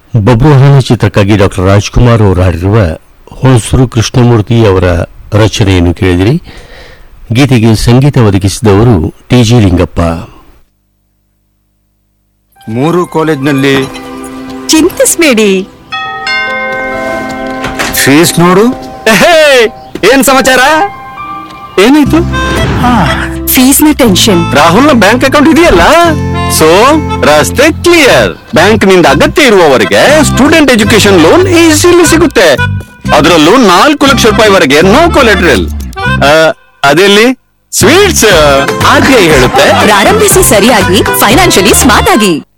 ಬಬ್ರುವಾಹನ ಚಿತ್ರಕ್ಕಾಗಿ ಡಾಕ್ಟರ್ ರಾಜ್ಕುಮಾರ್ ಅವರು ಹಾಡಿರುವ ಹೊಣಸೂರು ಕೃಷ್ಣಮೂರ್ತಿ ಅವರ ರಚನೆಯನ್ನು ಕೇಳಿದಿರಿ ಗೀತೆಗೆ ಸಂಗೀತ ಒದಗಿಸಿದವರು ಟಿ ಜಿ ಲಿಂಗಪ್ಪ ಮೂರು ಕಾಲೇಜ್ನಲ್ಲಿ ಚಿಂತಿಸ್ಬೇಡಿ ಫೀಸ್ ನೋಡು ಏನ್ ಸಮಾಚಾರ ಏನಾಯ್ತು ಫೀಸ್ ನ ಟೆನ್ಷನ್ ರಾಹುಲ್ ನ ಬ್ಯಾಂಕ್ ಅಕೌಂಟ್ ಇದೆಯಲ್ಲ ಸೊ ರಸ್ತೆ ಕ್ಲಿಯರ್ ಬ್ಯಾಂಕ್ ನಿಂದ ಅಗತ್ಯ ಇರುವವರೆಗೆ ಸ್ಟೂಡೆಂಟ್ ಎಜುಕೇಶನ್ ಲೋನ್ ಈಸಿಲಿ ಸಿಗುತ್ತೆ ಅದರಲ್ಲೂ ನಾಲ್ಕು ಲಕ್ಷ ರೂಪಾಯಿವರೆಗೆ ನೋ ಕೊಲೆಟ್ರಲ್ ಅದೆಲ್ಲಿ ಸ್ವೀಟ್ಸ್ ಆರ್ ಬಿ ಐ ಹೇಳುತ್ತೆ ಪ್ರಾರಂಭಿಸಿ ಸರಿಯಾಗಿ ಫೈನಾನ್ಷಿಯಲಿ ಸ್ಮಾರ್ಟ್ ಆಗಿ